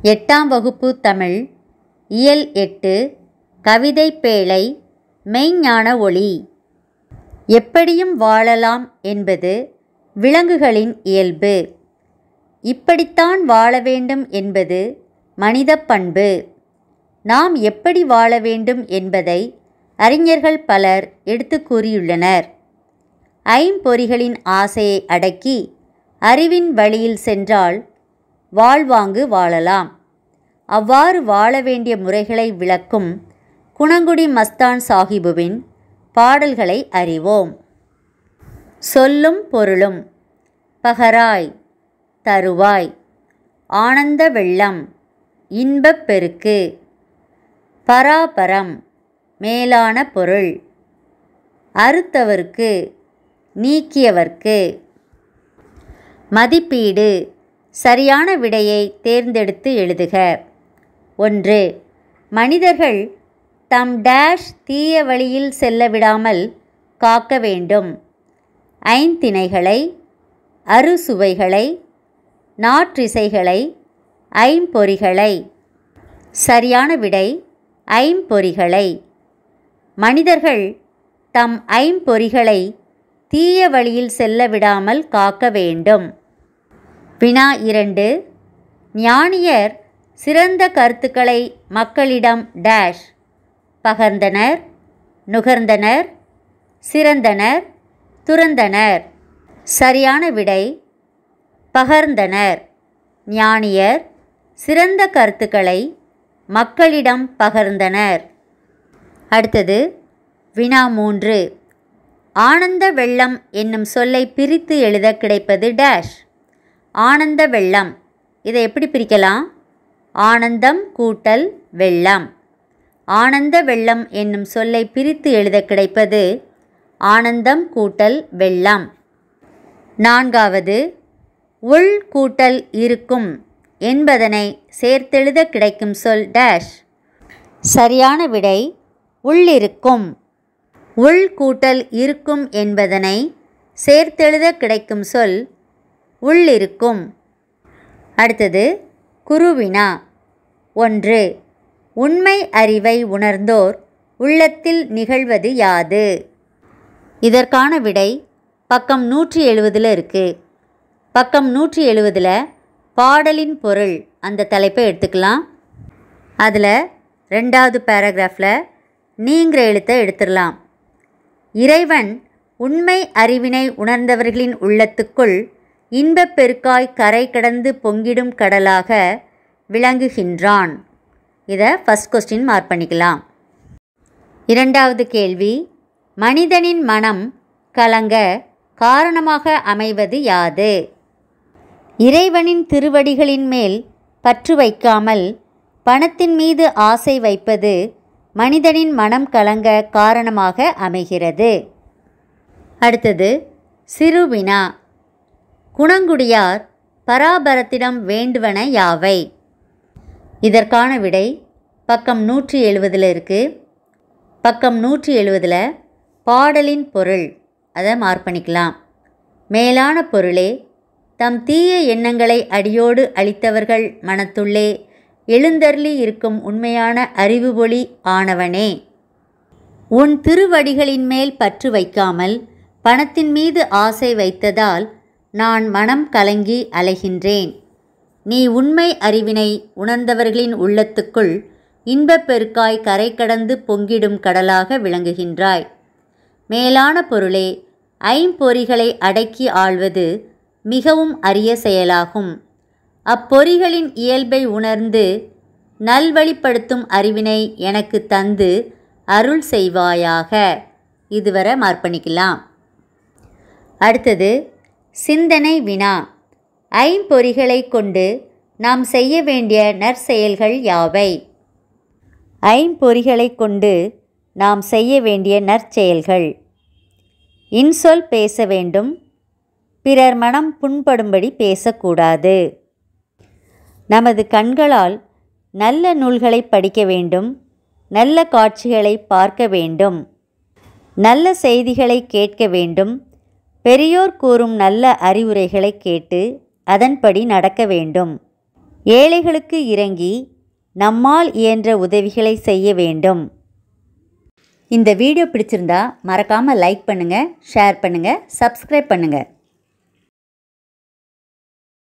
எட்டாம் வகுப்பு தமிழ் இயல் எட்டு கவிதை பேழை மெய்ஞான ஒளி எப்படியும் வாழலாம் என்பது விலங்குகளின் இயல்பு இப்படித்தான் வாழ வேண்டும் என்பது மனிதப் பண்பு நாம் எப்படி வாழ வேண்டும் என்பதை அறிஞர்கள் பலர் எடுத்து கூறியுள்ளனர் ஐம்பொறிகளின் ஆசையை அடக்கி அறிவின் வழியில் சென்றால் வாழ்வாங்கு வாழலாம் அவ்வாறு வாழ வேண்டிய முறைகளை விளக்கும் குணங்குடி மஸ்தான் சாஹிபுவின் பாடல்களை அறிவோம் சொல்லும் பொருளும் பகராய் தருவாய் ஆனந்த வெள்ளம் இன்பப் பெருக்கு பராபரம் மேலான பொருள் அறுத்தவர்க்கு நீக்கியவர்க்கு மதிப்பீடு சரியான விடையை தேர்ந்தெடுத்து எழுதுக ஒன்று மனிதர்கள் தம் டேஷ் தீய வழியில் செல்ல விடாமல் காக்க வேண்டும் ஐந்திணைகளை அறுசுவைகளை நாற்றிசைகளை ஐம்பொறிகளை சரியான விடை ஐம்பொறிகளை மனிதர்கள் தம் ஐம்பொறிகளை தீய வழியில் செல்ல விடாமல் காக்க வேண்டும் வினா இரண்டு ஞானியர் சிறந்த கருத்துக்களை மக்களிடம் டேஷ் பகர்ந்தனர் நுகர்ந்தனர் சிறந்தனர் துறந்தனர் சரியான விடை பகர்ந்தனர் ஞானியர் சிறந்த கருத்துக்களை மக்களிடம் பகர்ந்தனர் அடுத்தது வினா மூன்று ஆனந்த வெள்ளம் என்னும் சொல்லை பிரித்து எழுத கிடைப்பது டேஷ் ஆனந்த வெள்ளம் இதை எப்படி பிரிக்கலாம் ஆனந்தம் கூட்டல் வெள்ளம் ஆனந்த வெள்ளம் என்னும் சொல்லை பிரித்து எழுத கிடைப்பது ஆனந்தம் கூட்டல் வெள்ளம் நான்காவது உள் கூட்டல் இருக்கும் என்பதனை சேர்த்தெழுத கிடைக்கும் சொல் டேஷ் சரியான விடை உள்ளிருக்கும் உள் கூட்டல் இருக்கும் என்பதனை சேர்த்தெழுத கிடைக்கும் சொல் உள்ளிருக்கும் அடுத்தது குருவினா ஒன்று உண்மை அறிவை உணர்ந்தோர் உள்ளத்தில் நிகழ்வது யாது இதற்கான விடை பக்கம் நூற்றி எழுபதில் இருக்குது பக்கம் நூற்றி எழுபதில் பாடலின் பொருள் அந்த தலைப்பை எடுத்துக்கலாம் அதில் ரெண்டாவது பேராகிராஃபில் நீங்கிற எழுத்தை எடுத்துடலாம் இறைவன் உண்மை அறிவினை உணர்ந்தவர்களின் உள்ளத்துக்குள் இன்பப் பெருக்காய் கரை கடந்து பொங்கிடும் கடலாக விளங்குகின்றான் இதை ஃபஸ்ட் கொஸ்டின் மார்க் பண்ணிக்கலாம் இரண்டாவது கேள்வி மனிதனின் மனம் கலங்க காரணமாக அமைவது யாது இறைவனின் திருவடிகளின் மேல் பற்று வைக்காமல் பணத்தின் மீது ஆசை வைப்பது மனிதனின் மனம் கலங்க காரணமாக அமைகிறது அடுத்தது சிறுவினா குணங்குடியார் பராபரத்திடம் வேண்டுவன யாவை இதற்கான விடை பக்கம் நூற்றி எழுபதில் இருக்குது பக்கம் நூற்றி எழுபதில் பாடலின் பொருள் அதை மார்க் பண்ணிக்கலாம் மேலான பொருளே தம் தீய எண்ணங்களை அடியோடு அளித்தவர்கள் மனத்துள்ளே எழுந்தருளி இருக்கும் உண்மையான அறிவுபொலி ஆனவனே உன் திருவடிகளின் மேல் பற்று வைக்காமல் பணத்தின் மீது ஆசை வைத்ததால் நான் மனம் கலங்கி அலைகின்றேன் நீ உண்மை அறிவினை உணர்ந்தவர்களின் உள்ளத்துக்குள் இன்பப் பெருக்காய் கரை கடந்து பொங்கிடும் கடலாக விளங்குகின்றாய் மேலான பொருளே ஐம்பொறிகளை அடக்கி ஆள்வது மிகவும் அரிய செயலாகும் அப்பொறிகளின் இயல்பை உணர்ந்து நல்வழிப்படுத்தும் அறிவினை எனக்கு தந்து அருள் செய்வாயாக இதுவரை மார்ப்பணிக்கலாம் அடுத்தது சிந்தனை வினா ஐம்பொறிகளை கொண்டு நாம் செய்ய வேண்டிய நற்செயல்கள் யாவை ஐம்பொறிகளை கொண்டு நாம் செய்ய வேண்டிய நற்செயல்கள் இன்சொல் பேச வேண்டும் பிறர் மனம் புண்படும்படி பேசக்கூடாது நமது கண்களால் நல்ல நூல்களை படிக்க வேண்டும் நல்ல காட்சிகளை பார்க்க வேண்டும் நல்ல செய்திகளை கேட்க வேண்டும் பெரியோர் கூறும் நல்ல அறிவுரைகளை கேட்டு அதன்படி நடக்க வேண்டும் ஏழைகளுக்கு இறங்கி நம்மால் இயன்ற உதவிகளை செய்ய வேண்டும் இந்த வீடியோ பிடிச்சிருந்தா மறக்காமல் லைக் பண்ணுங்கள் ஷேர் பண்ணுங்கள் சப்ஸ்கிரைப் பண்ணுங்கள்